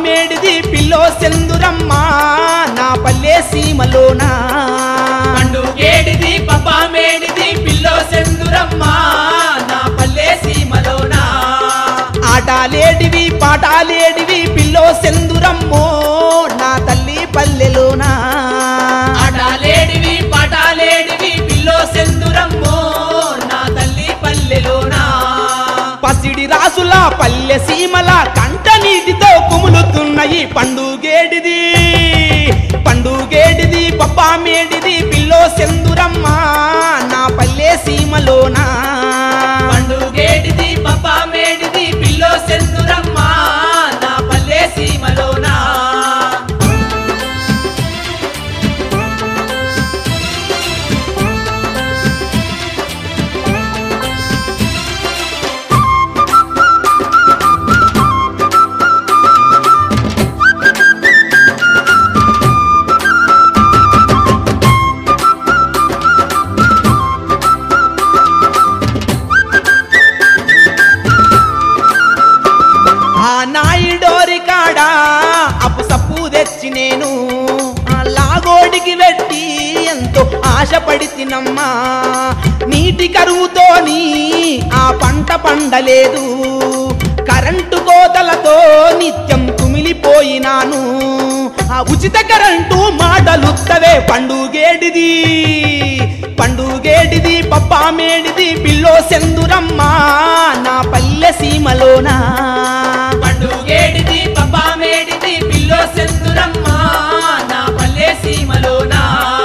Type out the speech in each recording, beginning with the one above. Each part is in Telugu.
మేడిది పిల్లో సెందురమ్మ నా పల్లె సీమలోనా పండుగేడిది పప్పా మేడిది పిల్లో సెందురమ్మ నా పల్లె సీమలోనా ఆటాలేడివి పాటాలేడివి పిల్లో సెందురమ్మో నా తల్లి పల్లెలోనా ఆటలేడివి పాటలేడివి పిల్లో సెందురమ్మో నా తల్లి పల్లెలోనా పసిడి రాసుల పల్లె సీమల కంట నీటితో కుములుతున్నాయి పండుగేడిది పండుగేడిది పప్పా మేడిది పిల్లో సెందురమ్మ నా పల్లె సీమలోనా పండుగేడిది పప్పా మేడిది పిల్లో సెందురమ్మ నా పల్లె సీమలోనా ఆ నాయుడోరి కాడ అప్పు సప్పు తెచ్చి నేను ఆ లాగోడికి వెట్టి ఎంతో ఆశపడి తినమ్మా నీటి కరువుతోని ఆ పంట పండలేదు కరెంటు కోతలతో నిత్యం కుమిలిపోయినాను ఆ ఉచిత కరెంటు మాటలుత్తవే పండుగేడిది పండుగేడిది పప్పా మేడిది పిల్లో సెందురమ్మ నా పల్లె సీమలోనా పండుగేడిది పప్పా మేడిది పిల్లో సెందురమ్మ నా పల్లె సీమలోనా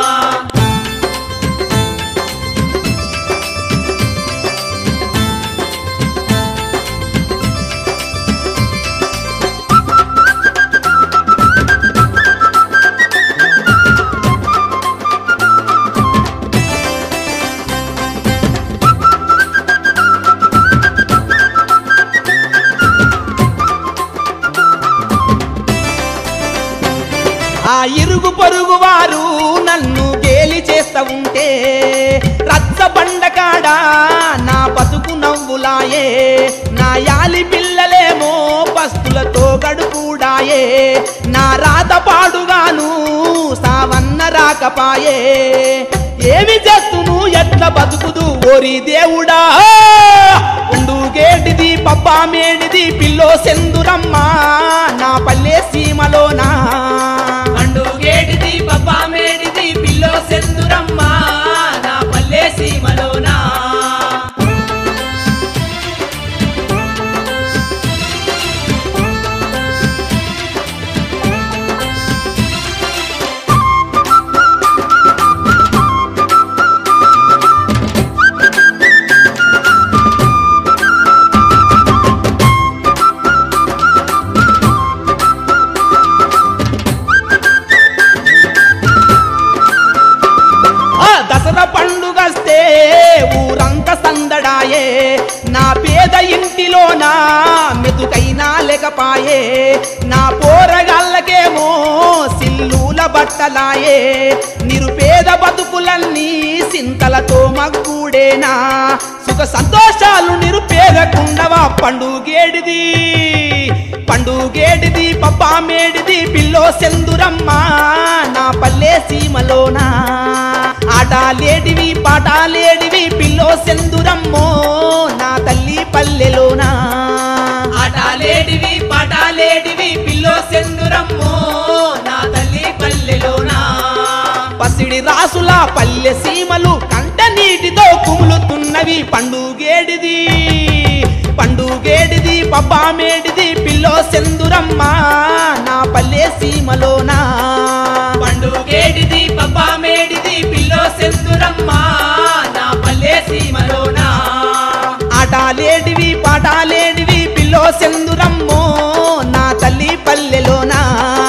ఆ ఇరుగు పొరుగు వారు నన్ను గేలి చేస్తా ఉంటే రచ్చ బండకాడ నా బతుకు నవ్వులాయే నా యాలి పిల్లలేమో పస్తులతో గడుపుడాయే నా రాత పాడుగాను సావన్న రాకపాయే ఏమి చేస్తును ఎట్ల బతుకుదు ఓరి దేవుడా ఉండు గేటిది పప్పా మేడిది పిల్లో సెందురమ్మ నా పల్లె సీమలోనా పండుగేడిది పప్పా మేడిది పిల్లో సెందురమ్మ నా పల్లె సీమలోనా ఆ దసరా పండుగస్తే ఊరంతా సందడాయే నా పేద ఇంటిలోనా మెతుకైనా లేకపాయే నా పోరగాళ్ళకేమో సిల్లుల బట్టలాయే నిరుపేద బతుకులన్నీ సింతలతో మగ్గుడేనా సుఖ సంతోషాలు నిరుపేదకుండవా పండుగేడిది పండుగేడిది పప్పా మేడిది పిల్లో సెందురమ్మ నా పల్లె సీమలోనా ఆటాలేడివి పాటాలేడివి పిల్లో సెందురమ్మో నా తల్లి పల్లెలోనా ఆటలేడివి పాటలేడివి పిల్లో సెందురమ్మో నా తల్లి పల్లెలోనా పసిడి రాసుల పల్లె సీమలు కంట నీటితో కుములుతున్నవి పండుగేడిది పండుగేడిది పబ్బా మేడిది పిల్లో సెందురమ్మ నా పల్లె సీమలోనా పండుగేడిది పప్పా మేడిది పిల్లో సెందురమ్మ నా పల్లె సీమలోనా ఆటాలేడివి పాటాలేడివి పిల్లో సెందురమ్మో నా తల్లి పల్లెలోనా